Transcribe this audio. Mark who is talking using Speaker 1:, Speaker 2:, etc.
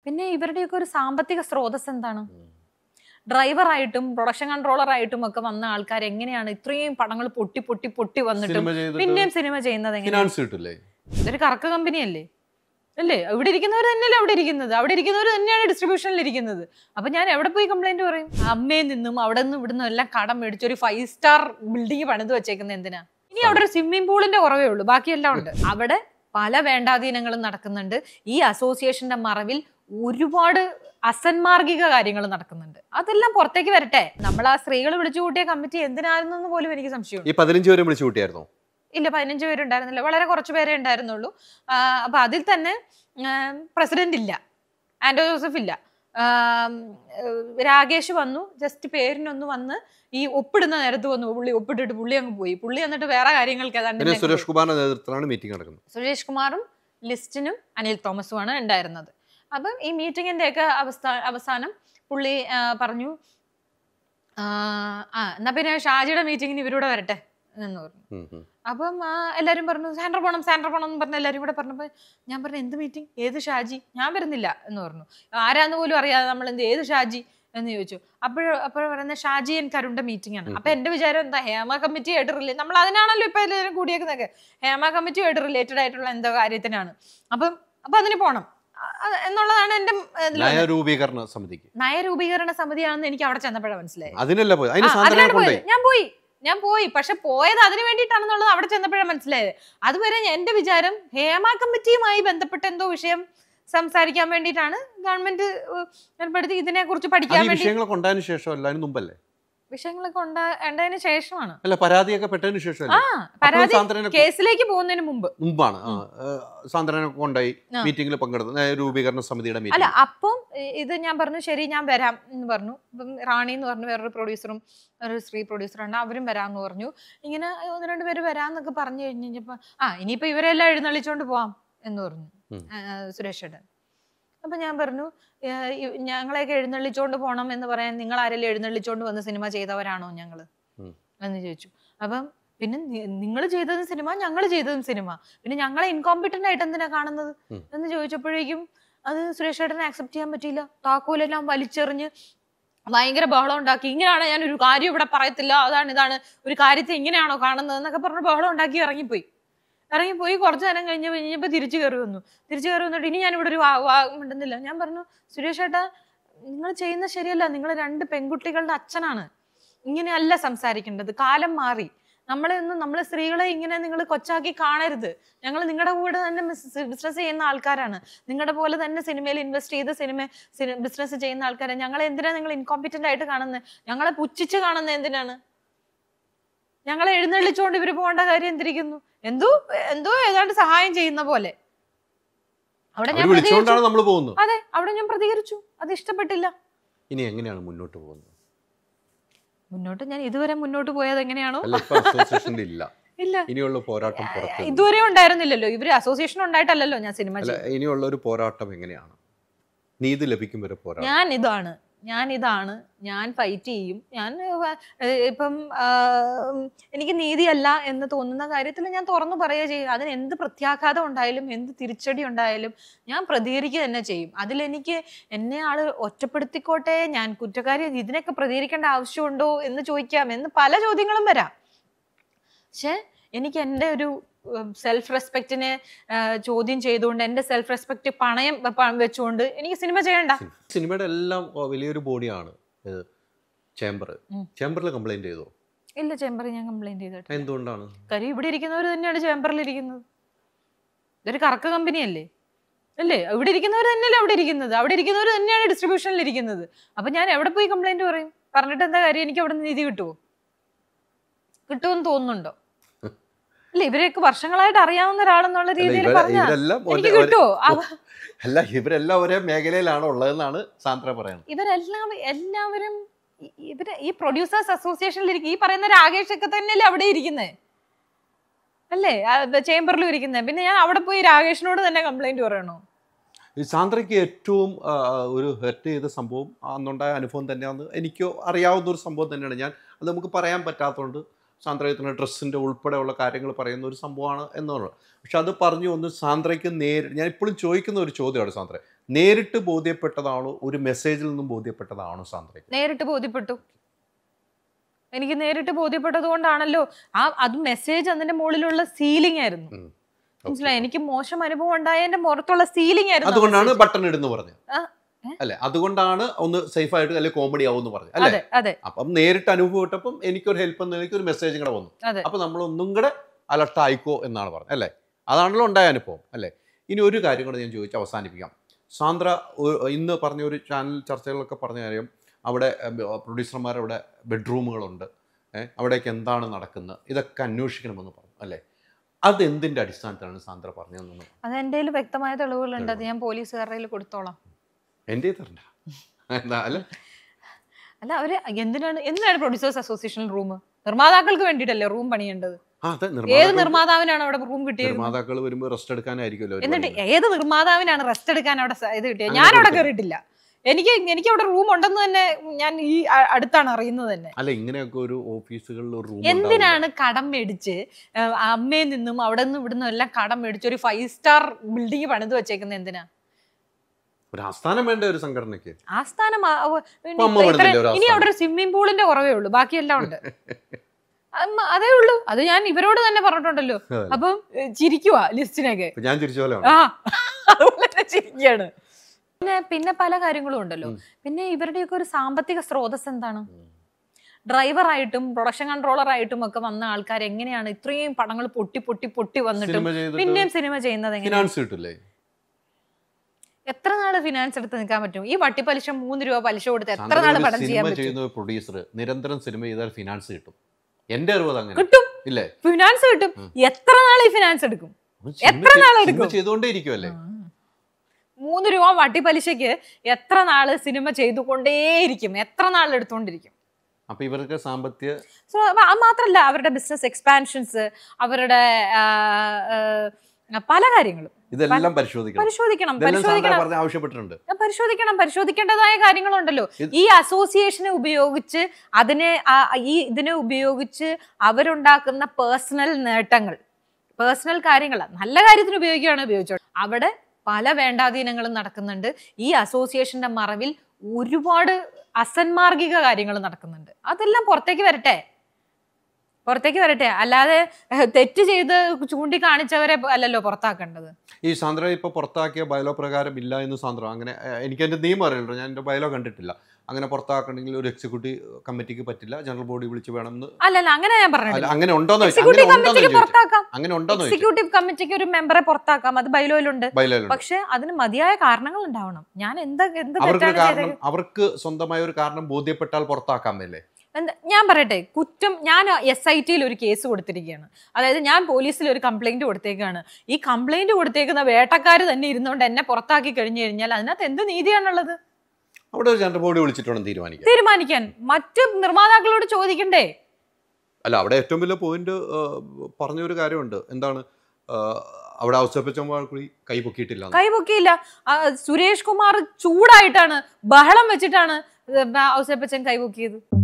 Speaker 1: പിന്നെ ഇവരുടെയൊക്കെ ഒരു സാമ്പത്തിക സ്രോതസ് എന്താണ് ഡ്രൈവറായിട്ടും പ്രൊഡക്ഷൻ കൺട്രോളറായിട്ടും ഒക്കെ വന്ന ആൾക്കാർ എങ്ങനെയാണ് ഇത്രയും പടങ്ങൾ പൊട്ടി പൊട്ടി പൊട്ടി വന്നിട്ടും
Speaker 2: സിനിമ ചെയ്തിട്ട്
Speaker 1: പിന്നെയും സിനിമ ചെയ്യുന്നത് എങ്ങനെയാണ്
Speaker 2: ഫിനാൻസ് കിട്ടില്ലേ
Speaker 1: ഇതൊരു കറക്ക കമ്പനിയല്ലേ അല്ലേ ഇവിടെ ഇരിക്കുന്നവർ തന്നെയല്ലേ അവിടെ ഇരിക്കുന്നത് അവിടെ ഇരിക്കുന്നവർ തന്നെയാണ് ഡിസ്ട്രിബ്യൂഷനിൽ ഇരിക്കുന്നത് അപ്പൊ ഞാൻ എവിടെ പോയി കംപ്ലൈന്റ് പറയും അമ്മയിൽ നിന്നും അവിടെ നിന്നും ഇവിടെ നിന്നും എല്ലാം കടം മേടിച്ച് ഒരു ഫൈവ് സ്റ്റാർ ബിൽഡിംഗ് പണിത് വെച്ചേക്കുന്നത് എന്തിനാ ഇനി അവിടെ ഒരു സ്വിമ്മിംഗ് പൂളിന്റെ കുറവേ ഉള്ളൂ ബാക്കിയെല്ലാം ഉണ്ട് അവിടെ പല വേണ്ടാധീനങ്ങളും നടക്കുന്നുണ്ട് ഈ അസോസിയേഷന്റെ മറവിൽ ഒരുപാട് അസന്മാർഗിക കാര്യങ്ങൾ നടക്കുന്നുണ്ട് അതെല്ലാം പുറത്തേക്ക് വരട്ടെ നമ്മൾ ആ സ്ത്രീകൾ വിളിച്ചു കൂട്ടിയ കമ്മിറ്റി എന്തിനായിരുന്നു പോലും എനിക്ക് സംശയമുണ്ട്
Speaker 2: ഈ പതിനഞ്ച് പേരെ വിളിച്ചു കൂട്ടിയായിരുന്നോ
Speaker 1: ഇല്ല പതിനഞ്ച് പേരുണ്ടായിരുന്നില്ല വളരെ കുറച്ച് പേരേ ഉണ്ടായിരുന്നുള്ളൂ ആ, അപ്പൊ അതിൽ തന്നെ പ്രസിഡന്റ് ഇല്ല ആൻഡോ ജോസഫ് ഇല്ല ആം, ഏഹ്, രാകേഷ് വന്നു ജസ്റ്റ് പേരിനൊന്ന് വന്ന് ഈ ഒപ്പിടുന്ന നേരത്ത് വന്നു പുള്ളി ഒപ്പിട്ടിട്ട് പുള്ളി അങ്ങ് പോയി പുള്ളി എന്നിട്ട് വേറെ കാര്യങ്ങൾക്ക് ഏതാണ്ട്
Speaker 2: പിന്നെ
Speaker 1: ഇങ്ങനെ
Speaker 2: സുരേഷ് കുമാറിന്റെ നേതൃത്വത്തിലാണ് മീറ്റിംഗ് നടക്കുന്നത്
Speaker 1: സുരേഷ് കുമാറും ലിസ്റ്റിനും അനിൽ തോമസുമാണ് ഉണ്ടായിരുന്നത് അപ്പം ഈ മീറ്റിങ്ങിന്റെ ഒക്കെ അവസ്ഥ അവസാനം പുള്ളി ആ, പറഞ്ഞു ആ ആ, എന്നാ പിന്നെ ഷാജിയുടെ മീറ്റിങ്ങിന് ഇവരൂടെ വരട്ടെ എന്ന് പറഞ്ഞു
Speaker 2: ഉം, ഉം.
Speaker 1: അപ്പം ആ, എല്ലാരും പറഞ്ഞു സാൻഡർ പോണം സാൻഡർ പോണം എന്ന് പറഞ്ഞ് എല്ലാരും കൂടെ പറഞ്ഞപ്പോൾ ഞാൻ പറഞ്ഞു എന്ത് മീറ്റിംഗ് ഏത് ഷാജി ഞാൻ വരുന്നില്ല എന്ന് പറഞ്ഞു ആരാന്ന് പോലും അറിയാതെ നമ്മൾ എന്ത് ഏത് ഷാജി എന്ന് ചോദിച്ചു അപ്പോഴും അപ്പോഴും പറയുന്ന ഷാജി ആൻഡ് കരുണ്ട മീറ്റിംഗ് ആണ് അപ്പൊ എന്റെ വിചാരം എന്താ ഹേമ കമ്മിറ്റി ആയിട്ട് റിലേറ്റ് നമ്മൾ അതിനാണല്ലോ ഇപ്പൊ എല്ലാവരും കൂടിയേക്കുന്നതൊക്കെ ഹേമ കമ്മിറ്റി ആയിട്ട് റിലേറ്റഡ് ആയിട്ടുള്ള എന്തോ കാര്യത്തിനാണ് അപ്പം അപ്പൊ അതിന് പോണം അ- അ- എന്നുള്ളതാണ് എന്റെ ഇതില് വന്നത്.
Speaker 2: നയരൂപീകരണ സമിതിക്ക്
Speaker 1: നയരൂപീകരണ സമിതിയാണെന്ന് എനിക്ക് അവിടെ ചെന്നപ്പോഴാണ് മനസ്സിലായത്
Speaker 2: അതിനല്ല പോയി അതിന്
Speaker 1: ആ,
Speaker 2: സാന്ദ്രനെ
Speaker 1: അതിനാണ്
Speaker 2: കൊണ്ടേ
Speaker 1: പോയത്. ഞാൻ പോയി ഞാൻ പോയി പക്ഷെ പോയത് അതിന് വേണ്ടിയിട്ടാണെന്നുള്ളത് അവിടെ ചെന്നപ്പോഴാണ് മനസ്സിലായത് അതുവരെ ഞാൻ- എന്റെ വിചാരം ഹേമ കമ്മിറ്റിയുമായി ബന്ധപ്പെട്ട എന്തോ വിഷയം സംസാരിക്കാൻ വേണ്ടിയിട്ടാണ് ഗവൺമെന്റ് ഏഹ്, ഏർപ്പെടുത്തി ഇതിനെ കുറിച്ച്
Speaker 2: അത്
Speaker 1: പഠിക്കാൻ
Speaker 2: ഈ
Speaker 1: വേണ്ടി
Speaker 2: വിഷയങ്ങളൊക്കെ ഉണ്ടായതിനു ശേഷം അല്ല അതിന് മുമ്പല്ലേ
Speaker 1: വിഷയങ്ങളൊക്കെ ഉണ്ടായതിനു ശേഷമാണ്
Speaker 2: അല്ല പരാതിയൊക്കെ പെട്ടതിന് ശേഷം
Speaker 1: ആ
Speaker 2: അല്ലേ
Speaker 1: പരാതി
Speaker 2: സാന്ദ്രനെ
Speaker 1: കേസിലേക്ക് പോകുന്നതിന് മുമ്പ്
Speaker 2: മുമ്പാണ് ആ, ഏഹ്, സാന്ദ്രനെ കൊണ്ടുപോയി
Speaker 1: ആ.
Speaker 2: മീറ്റിംഗിൽ പങ്കെടുത്തു നയരൂപീകരണ സമിതിയുടെ
Speaker 1: അല്ല
Speaker 2: മീറ്റിംഗ്
Speaker 1: അപ്പം ഇ- ഇത് ഞാൻ പറഞ്ഞു ശരി ഞാൻ വരാം എന്ന് പറഞ്ഞു ഇപ്പം റാണി എന്ന് പറഞ്ഞു വേറൊരു പ്രൊഡ്യൂസറും ഒരു സ്ത്രീ പ്രൊഡ്യൂസറുണ്ട് അവരും വരാമെന്ന് പറഞ്ഞു ഇങ്ങനെ ഒന്ന് രണ്ട് പേര് വരാന്നൊക്കെ പറഞ്ഞു കഴിഞ്ഞപ്പോ ആ ഇനിയിപ്പോ ഇവരെല്ലാം എഴുന്നള്ളിച്ചോണ്ട് പോവാം എന്ന് പറഞ്ഞു
Speaker 2: ഉം.
Speaker 1: ആ, സുരേഷ് ഏട്ടൻ അപ്പൊ ഞാൻ പറഞ്ഞു "ഏ, ഇ- ഞങ്ങളെയൊക്കെ എഴുന്നള്ളിച്ചോണ്ട് പോണം എന്ന് പറയാൻ നിങ്ങൾ ആരെങ്കിലും എഴുന്നള്ളിച്ചോണ്ട് വന്ന് സിനിമ ചെയ്തവരാണോ ഞങ്ങള്
Speaker 2: ഉം.
Speaker 1: എന്ന് ചോദിച്ചു അപ്പം പിന്നെ നിങ്ങൾ ചെയ്തതും സിനിമ ഞങ്ങൾ ചെയ്തതും സിനിമ പിന്നെ ഞങ്ങളെ ഇൻകോമ്പിറ്റന്റ് ആയിട്ട് എന്തിനാ കാണുന്നത്
Speaker 2: ഉം.
Speaker 1: എന്ന് ചോദിച്ചപ്പോഴേക്കും അത് സുരേഷ് ഏട്ടനെ അക്സെപ്റ്റ് ചെയ്യാൻ പറ്റിയില്ല താക്കോലെല്ലാം വലിച്ചെറിഞ്ഞ് ഭയങ്കര ബഹളം ഉണ്ടാക്കി ഇങ്ങനെയാണ് ഞാൻ ഒരു കാര്യം ഇവിടെ പറയത്തില്ല അതാണ് ഇതാണ് ഒരു കാര്യത്തെ ഇങ്ങനെയാണോ കാണുന്നത് എന്നൊക്കെ പറഞ്ഞ് ബഹളം ഉണ്ടാക്കി ഇറങ്ങിപ്പോയി ഇറങ്ങിപ്പോയി കുറച്ച് നേരം കഴിഞ്ഞ് കഴിഞ്ഞപ്പോൾ തിരിച്ചു കയറി വന്നു തിരിച്ചു കയറി വന്നിട്ട് ഇനി ഞാനിവിടെ ഒരു വാ വാ മിണ്ടുന്നില്ല ഞാൻ പറഞ്ഞു സുരേഷ് ഏട്ടാ നിങ്ങൾ ചെയ്യുന്നത് ശരിയല്ല നിങ്ങൾ രണ്ട് പെൺകുട്ടികളുടെ അച്ഛനാണ് ഇങ്ങനെയല്ല സംസാരിക്കേണ്ടത് കാലം മാറി നമ്മളെ ഒന്നും നമ്മളെ സ്ത്രീകളെ ഇങ്ങനെ നിങ്ങൾ കൊച്ചാക്കി കാണരുത് ഞങ്ങൾ നിങ്ങളുടെ കൂടെ തന്നെ ബിസിനസ് ചെയ്യുന്ന ആൾക്കാരാണ് നിങ്ങളുടെ പോലെ തന്നെ സിനിമയിൽ ഇൻവെസ്റ്റ് ചെയ്ത് സിനിമ ബിസിനസ് ചെയ്യുന്ന ആൾക്കാരാണ് ഞങ്ങളെ എന്തിനാണ് നിങ്ങൾ ഇൻകോമ്പിറ്റന്റ് ആയിട്ട് കാണുന്നത് ഞങ്ങളെ പുച്ഛിച്ച് കാണുന്നത് എന്തിനാണ് ഞങ്ങളെ എഴുന്നള്ളിച്ചുകൊണ്ട് ഇവര് പോകേണ്ട കാര്യം എന്തിരിക്കുന്നു എന്തോ എന്തോ ഏതാണ്ട് സഹായം ചെയ്യുന്ന പോലെ അവിടെ
Speaker 2: അവർ
Speaker 1: ഞാൻ
Speaker 2: വിളിച്ചുകൊണ്ടാണ്
Speaker 1: പ്രതികരിച്ചു
Speaker 2: നമ്മൾ പോകുന്നത്
Speaker 1: അതെ അവിടെ ഞാൻ പ്രതികരിച്ചു അത് ഇഷ്ടപ്പെട്ടില്ല
Speaker 2: ഇനി എങ്ങനെയാണ് മുന്നോട്ട് പോകുന്നത്
Speaker 1: മുന്നോട്ട് ഞാൻ ഇതുവരെ മുന്നോട്ട് പോയത് എങ്ങനെയാണോ
Speaker 2: അല്ല ഇപ്പൊ അസോസിയേഷനിൽ ഇല്ല
Speaker 1: ഇല്ല
Speaker 2: ഇനിയുള്ള പോരാട്ടം പുറത്ത് നിന്ന്.
Speaker 1: ഇതുവരെ ഉണ്ടായിരുന്നില്ലല്ലോ ഇവര് അസോസിയേഷൻ ഉണ്ടായിട്ടല്ലല്ലോ ഞാൻ സിനിമ
Speaker 2: അല്ല
Speaker 1: ചെയ്തത്
Speaker 2: ഇനിയുള്ള ഒരു പോരാട്ടം എങ്ങനെയാണ് നീതി ലഭിക്കും വരെ പോരാട്ടം
Speaker 1: ഞാൻ ഇതാണ് ഞാൻ ഇതാണ് ഞാൻ ഫൈറ്റ് ചെയ്യും ഞാൻ ഏഹ്, ഇപ്പം ആഹ്, എനിക്ക് നീതിയല്ല എന്ന് തോന്നുന്ന കാര്യത്തിൽ ഞാൻ തുറന്നു പറയുക ചെയ്യും അതിന് എന്ത് പ്രത്യാഘാതം ഉണ്ടായാലും എന്ത് തിരിച്ചടി ഉണ്ടായാലും ഞാൻ പ്രതികരിക്കുക തന്നെ ചെയ്യും അതിലെനിക്ക് എന്നെ ആള് ഒറ്റപ്പെടുത്തിക്കോട്ടെ ഞാൻ കുറ്റക്കാരി ഇതിനൊക്കെ പ്രതികരിക്കേണ്ട ആവശ്യമുണ്ടോ എന്ന് ചോദിക്കാം എന്ന് പല ചോദ്യങ്ങളും വരാം പക്ഷെ എനിക്ക് എൻ്റെ ഒരു സെൽഫ് റെസ്പെക്റ്റിനെ ചോദ്യം ചെയ്തുകൊണ്ട് എൻ്റെ സെൽഫ് റെസ്പെക്റ്റ് പണയം പ- വെച്ചുകൊണ്ട് എനിക്ക് സിനിമ ചെയ്യണ്ട
Speaker 2: സിനിമയുടെ എല്ലാം ഓ, വലിയൊരു ബോഡിയാണ് ചേംബർ
Speaker 1: ഉം.
Speaker 2: ചേംബറിൽ കംപ്ലൈന്റ് ചെയ്തോ
Speaker 1: ഇല്ല ചേംബറിൽ ഞാൻ കംപ്ലൈന്റ് ചെയ്തിട്ട്
Speaker 2: എന്തുകൊണ്ടാണ്
Speaker 1: കാര്യം ഇവിടെ ഇരിക്കുന്നവർ തന്നെയാണ് ചേംബറിൽ ഇരിക്കുന്നത് ഇതൊരു കറക്ക കമ്പനിയല്ലേ അല്ലേ ഇവിടെ ഇരിക്കുന്നവർ തന്നെയല്ലേ അവിടെ ഇരിക്കുന്നത് അവിടെ ഇരിക്കുന്നവർ തന്നെയാണ് ഡിസ്ട്രിബ്യൂഷനിൽ ഇരിക്കുന്നത് അപ്പൊ ഞാൻ എവിടെ പോയി കംപ്ലൈന്റ് പറയും പറഞ്ഞിട്ട് എന്താ കാര്യം എനിക്ക് അവിടെ നിന്ന് നീതി കിട്ടുമോ കിട്ടുമെന്ന് തോന്നുന്നുണ്ടോ അല്ല ഇവരെയൊക്കെ വർഷങ്ങളായിട്ട് അറിയാവുന്ന ഒരാളെന്നുള്ള
Speaker 2: അല്ല,
Speaker 1: രീതിയിൽ
Speaker 2: ഇവരെ-
Speaker 1: പറഞ്ഞാ
Speaker 2: ഇവരെല്ലാം ഒരേ-
Speaker 1: എനിക്ക്
Speaker 2: ഒരേ-
Speaker 1: കിട്ടുമോ അവ-
Speaker 2: അല്ല ഇവരെല്ലാം ഒരേ മേഖലയിലാണ് ഉള്ളതെന്നാണ് സാന്ദ്ര പറയുന്നത്
Speaker 1: ഇവരെല്ലാം എല്ലാവരും ഇ- ഇവര് ഈ പ്രൊഡ്യൂസേഴ്സ് അസോസിയേഷനിൽ ഇരിക്കും ഈ പറയുന്ന രാകേഷ് ഒക്കെ തന്നെയല്ലേ അവിടെ ഇരിക്കുന്നത് അല്ലേ ചേംബറിലും ഇരിക്കുന്നത് പിന്നെ ഞാൻ അവിടെ പോയി രാകേഷിനോട് തന്നെ കംപ്ലൈന്റ് പറയണോ
Speaker 2: ഈ സാന്ദ്രയ്ക്ക് ഏറ്റവും ആ, ഒരു ഹെർട്ട് ചെയ്ത സംഭവം അന്നുണ്ടായ അനുഭവം തന്നെയാണ് എനിക്കോ അറിയാവുന്ന ഒരു സംഭവം തന്നെയാണ് ഞാൻ അത് നമുക്ക് പറയാൻ പറ്റാത്തതുകൊണ്ട് സാന്ദ്രയത്തിന് ഡ്രസ്സിൻ്റെ ഉൾപ്പെടെയുള്ള കാര്യങ്ങൾ പറയുന്ന ഒരു സംഭവമാണ് എന്നുള്ളത് പക്ഷെ അത് പറഞ്ഞു ഒന്ന് സാന്ദ്രയ്ക്ക് നേരിട്ട് ഞാൻ ഇപ്പോഴും ചോദിക്കുന്ന ഒരു ചോദ്യമാണ് സാന്ദ്ര നേരിട്ട് ബോധ്യപ്പെട്ടതാണോ ഒരു മെസ്സേജിൽ നിന്നും ബോധ്യപ്പെട്ടതാണോ സാന്ദ്രയ്ക്ക്
Speaker 1: നേരിട്ട് ബോധ്യപ്പെട്ടു എനിക്ക് നേരിട്ട് ബോധ്യപ്പെട്ടത് കൊണ്ടാണല്ലോ ആ അത് മെസ്സേജ് അതിന്റെ മുകളിലുള്ള സീലിംഗ് ആയിരുന്നു
Speaker 2: ഉം.
Speaker 1: മനസ്സിലായി എനിക്ക് മോശം അനുഭവം ഉണ്ടായതിന്റെ പുറത്തുള്ള സീലിംഗ് ആയിരുന്നു ആ
Speaker 2: അതുകൊണ്ടാണ്
Speaker 1: message.
Speaker 2: ബട്ടൺ ഇടുന്നു പറഞ്ഞത്
Speaker 1: ആ, ഏ?
Speaker 2: അല്ലെ അതുകൊണ്ടാണ് ഒന്ന് സേഫ് ആയിട്ട് അല്ലെ കോമഡി ആവും എന്ന് പറഞ്ഞു അല്ലെ
Speaker 1: അതെ അതെ
Speaker 2: അപ്പം നേരിട്ട് അനുഭവപ്പെട്ടപ്പം എനിക്കൊരു ഹെൽപ്പ് എന്ന നിലയ്ക്ക് ഒരു മെസ്സേജ് കൂടെ വന്നു
Speaker 1: അതെ
Speaker 2: അപ്പൊ നമ്മൾ ഒന്നും കൂടെ അലർട്ട് ആയിക്കോ എന്നാണ് പറഞ്ഞത് അല്ലേ അതാണല്ലോ ഉണ്ടായ അനുഭവം അല്ലേ ഇനി ഒരു കാര്യം കൂടെ ഞാൻ ചോദിച്ച് അവസാനിപ്പിക്കാം സാന്ദ്ര ഒ- ഇന്ന് പറഞ്ഞ ഒരു ചാനൽ ചർച്ചകളിലൊക്കെ പറഞ്ഞ കാര്യം അവിടെ പ്രൊഡ്യൂസർമാർ അവിടെ ബെഡ്റൂമുകളുണ്ട് ഏഹ് അവിടേക്ക് എന്താണ് നടക്കുന്നത് ഇതൊക്കെ അന്വേഷിക്കണമെന്ന് പറഞ്ഞു അല്ലേ അതെന്തിന്റെ അടിസ്ഥാനത്തിലാണ് സാന്ദ്ര പറഞ്ഞതെന്ന്
Speaker 1: അത് എൻ്റെ കയ്യിൽ വ്യക്തമായ തെളിവുകളുണ്ട് അത് ഞാൻ പോലീസുകാരുടെ കയ്യിൽ കൊടുത്തോളാം
Speaker 2: എൻ്റെ തരണ്ട എന്താ അല്ല
Speaker 1: അല്ല അവര് എന്തിനാണ് എന്തിനാണ് പ്രൊഡ്യൂസേഴ്സ് അസോസിയേഷൻ റൂം നിർമ്മാതാക്കൾക്ക് വേണ്ടിയിട്ടല്ലേ റൂം പണിയേണ്ടത്
Speaker 2: ആ അതെ
Speaker 1: ഏത്
Speaker 2: നിർമ്മാതാക്കൾ
Speaker 1: നിർമ്മാതാവിനാണ് അവിടെ റൂം കിട്ടിയത്
Speaker 2: നിർമ്മാതാക്കൾ വരുമ്പോൾ റെസ്റ്റ് എടുക്കാനായിരിക്കുമല്ലോ അവര്
Speaker 1: എന്നിട്ട്
Speaker 2: പണിയുന്നത്.
Speaker 1: ഏത് നിർമ്മാതാവിനാണ് റെസ്റ്റ് എടുക്കാൻ അവിടെ സ- ഇത് കിട്ടിയത്
Speaker 2: അങ്ങനെ
Speaker 1: ഞാൻ അവിടെ
Speaker 2: കൊടുത്തില്ല.
Speaker 1: കയറിയിട്ടില്ല എനിക്ക് എനിക്ക് അവിടെ റൂം ഉണ്ടെന്ന് തന്നെ ഞാൻ ഈ അ- അടുത്താണ് അറിയുന്നത് തന്നെ
Speaker 2: അല്ല ഇങ്ങനെയൊക്കെ ഒരു ഓഫീസുകളിൽ ഒരു റൂം
Speaker 1: എന്തിനാണ് കടം മേടിച്ച് ആ, അമ്മയിൽ നിന്നും അവിടെ നിന്നും ഇവിടെ നിന്നും എല്ലാം കടം മേടിച്ച് ഒരു ഫൈവ് സ്റ്റാർ ബിൽഡിംഗ് പണിത് വെച്ചേക്കുന്നത് എന്തിനാ
Speaker 2: ഒരു ആസ്ഥാനം വേണ്ട ഒരു സംഘടനയ്ക്ക്
Speaker 1: ആസ്ഥാനം ആ- അവ- ഇനി
Speaker 2: ഇപ്പൊ അമ്മ
Speaker 1: ഇത്ര-
Speaker 2: പണിതില്ലേ ഒരു
Speaker 1: ഇനി
Speaker 2: ആസ്ഥാനം?
Speaker 1: അവിടെ ഒരു സ്വിമ്മിംഗ് പൂളിന്റെ കുറവേ ഉള്ളൂ ബാക്കിയെല്ലാം ഉണ്ട് അമ്മ, അതേ ഉള്ളൂ അത് ഞാൻ ഇവരോട് തന്നെ പറഞ്ഞിട്ടുണ്ടല്ലോ
Speaker 2: അതെ.
Speaker 1: അപ്പം ഏ, ചിരിക്കുവാ ലിസ്റ്റിനൊക്കെ
Speaker 2: ഇപ്പൊ ഞാൻ തിരിച്ചു പോലെ
Speaker 1: ആ അതുപോലെ തന്നെ ചിരിക്കാണ് പിന്നെ പിന്നെ പല കാര്യങ്ങളും ഉണ്ടല്ലോ
Speaker 2: ഉം.
Speaker 1: പിന്നെ ഇവരുടെയൊക്കെ ഒരു സാമ്പത്തിക സ്രോതസ് എന്താണ് ഡ്രൈവറായിട്ടും പ്രൊഡക്ഷൻ കൺട്രോളറായിട്ടും ഒക്കെ വന്ന ആൾക്കാർ എങ്ങനെയാണ് ഇത്രയും പടങ്ങൾ പൊട്ടി പൊട്ടി പൊട്ടി വന്നിട്ടും
Speaker 2: സിനിമ ചെയ്തിട്ട്
Speaker 1: പിന്നെയും സിനിമ ചെയ്യുന്നത് എങ്ങനെ
Speaker 2: ഫിനാൻസ് കിട്ടില്ലേ
Speaker 1: എത്ര നാള് ഫിനാൻസ് എടുത്ത് നിൽക്കാൻ പറ്റും ഈ വട്ടിപ്പലിശ മൂന്ന് രൂപ പലിശ കൊടുത്ത് എത്ര
Speaker 2: സാന്ദ്ര
Speaker 1: നാള്
Speaker 2: ഒരു
Speaker 1: പടം ചെയ്യാൻ
Speaker 2: സിനിമ
Speaker 1: പറ്റും
Speaker 2: ചെയ്യുന്ന പ്രൊഡ്യൂസർ നിരന്തരം സിനിമ ചെയ്താൽ ഫിനാൻസ് കിട്ടും എന്റെ അറിവ് അങ്ങനെ
Speaker 1: കിട്ടും
Speaker 2: ഇല്ലേ
Speaker 1: ഫിനാൻസ് കിട്ടും
Speaker 2: ഉം.
Speaker 1: എത്ര നാൾ ഈ ഫിനാൻസ് എടുക്കും
Speaker 2: ഒരു സിനിമ
Speaker 1: എത്ര
Speaker 2: ചെയ്-
Speaker 1: നാള്
Speaker 2: സിനിമ
Speaker 1: എടുക്കും?
Speaker 2: ചെയ്തുകൊണ്ടേ ഇരിക്കുമല്ലേ
Speaker 1: മൂന്ന് രൂപ വട്ടിപ്പലിശക്ക് എത്ര നാള് സിനിമ ചെയ്തുകൊണ്ടേയിരിക്കും എത്ര നാൾ എടുത്തുകൊണ്ടിരിക്കും
Speaker 2: അപ്പൊ ഇവർക്ക് സാമ്പത്തിക
Speaker 1: സോ അത് മാത്രല്ല അവരുടെ ബിസിനസ് എക്സ്പാൻഷൻസ് അവരുടെ ആ, ആ, പല കാര്യങ്ങളും
Speaker 2: ഇതെല്ലാം പരിശോധിക്കണം
Speaker 1: പരിശോധിക്കണം
Speaker 2: ഇതെല്ലാം സാന്ദ്ര
Speaker 1: പരിശോധിക്കണം
Speaker 2: പറഞ്ഞ ആവശ്യപ്പെട്ടിട്ടുണ്ട്
Speaker 1: പരിശോധിക്കണം പരിശോധിക്കേണ്ടതായ കാര്യങ്ങളുണ്ടല്ലോ
Speaker 2: ഇത്
Speaker 1: ഈ അസോസിയേഷനെ ഉപയോഗിച്ച് അതിനെ ആ- ഈ ഇതിനെ ഉപയോഗിച്ച് അവരുണ്ടാക്കുന്ന പേഴ്സണൽ നേട്ടങ്ങൾ പേഴ്സണൽ കാര്യങ്ങൾ നല്ല കാര്യത്തിന് ഉപയോഗിക്കുകയാണ് ഉപയോഗിച്ചോ അവിടെ പല വേണ്ടാധീനങ്ങളും നടക്കുന്നുണ്ട് ഈ അസോസിയേഷന്റെ മറവിൽ ഒരുപാട് അസന്മാർഗിക കാര്യങ്ങൾ നടക്കുന്നുണ്ട് അതെല്ലാം പുറത്തേക്ക് വരട്ടെ പുറത്തേക്ക് വരട്ടെ അല്ലാതെ ഏഹ്, തെറ്റ് ചെയ്ത് ചൂണ്ടിക്കാണിച്ചവരെ അല്ലല്ലോ പുറത്താക്കേണ്ടത്
Speaker 2: ഈ സാന്ദ്ര ഇപ്പൊ പുറത്താക്കിയ ബയലോ പ്രകാരം ഇല്ല എന്ന് സാന്ദ്ര അങ്ങനെ ഏഹ്, എനിക്ക് എന്റെ നിയമം അറിയില്ല ഞാൻ എന്റെ ബയലോ കണ്ടിട്ടില്ല അങ്ങനെ പുറത്താക്കണമെങ്കിൽ ഒരു എക്സിക്യൂട്ടീവ് കമ്മിറ്റിക്ക് പറ്റില്ല ജനറൽ ബോഡി വിളിച്ച് വേണമെന്ന്
Speaker 1: അല്ലല്ല അങ്ങനെ ഞാൻ
Speaker 2: അല്ല
Speaker 1: പറഞ്ഞിട്ടില്ല
Speaker 2: അങ്ങനെ ഉണ്ടോന്ന് ചോദിച്ചു
Speaker 1: എക്സിക്യൂട്ടീവ്
Speaker 2: അങ്ങനെ ഉണ്ടോന്ന്
Speaker 1: കമ്മിറ്റിക്ക്
Speaker 2: ചോദിച്ചു
Speaker 1: പുറത്താക്കാം
Speaker 2: അങ്ങനെ ഉണ്ടോന്ന് ചോദിച്ചു
Speaker 1: എക്സിക്യൂട്ടീവ് കമ്മിറ്റിക്ക് ഒരു മെമ്പറെ പുറത്താക്കാം അത് ബൈലോയിലുണ്ട്
Speaker 2: ബയലോയിലുണ്ട്
Speaker 1: പക്ഷെ അതിന് മതിയായ കാരണങ്ങൾ ഉണ്ടാവണം ഞാൻ എന്താ എന്ത്
Speaker 2: അവർക്ക്
Speaker 1: തെറ്റാണ്
Speaker 2: കാരണം
Speaker 1: ചെയ്തത്
Speaker 2: അവർക്ക് സ്വന്തമായ ഒരു കാരണം ബോധ്യപ്പെട്ടാൽ പുറത്താക്കാൻ മേലേ
Speaker 1: എന്താ ഞാൻ പറയട്ടെ കുറ്റം ഞാൻ എസ് ഐ ടിയിൽ ഒരു കേസ് കൊടുത്തിരിക്കുകയാണ് അതായത് ഞാൻ പോലീസിൽ ഒരു കംപ്ലൈന്റ് കൊടുത്തേക്കാണ് ഈ കംപ്ലൈന്റ് കൊടുത്തേക്കുന്ന വേട്ടക്കാർ തന്നെ ഇരുന്നുകൊണ്ട് എന്നെ പുറത്താക്കി കഴിഞ്ഞു കഴിഞ്ഞാൽ അതിനകത്ത് എന്ത് നീതിയാണുള്ളത്
Speaker 2: അവിടെ ഒരു ജനറൽ ബോഡി വിളിച്ചിട്ട് വേണം തീരുമാനിക്കാൻ
Speaker 1: തീരുമാനിക്കാൻ മറ്റ് നിർമ്മാതാക്കളോട് ചോദിക്കണ്ടേ
Speaker 2: അല്ല അവിടെ ഏറ്റവും വലിയ പോയിന്റ് പറഞ്ഞൊരു കാര്യമുണ്ട് എന്താണ് ആ, അവിടെ ഔസപ്പച്ചമ്പാൾ കൂടി കൈ പൊക്കിയിട്ടില്ല എന്ന്.
Speaker 1: കൈപൊക്കിയില്ല ആ, സുരേഷ് കുമാർ ചൂടായിട്ടാണ് ബഹളം വെച്ചിട്ടാണ് ഔസേപ്പച്ചൻ കൈപൊക്കിയത്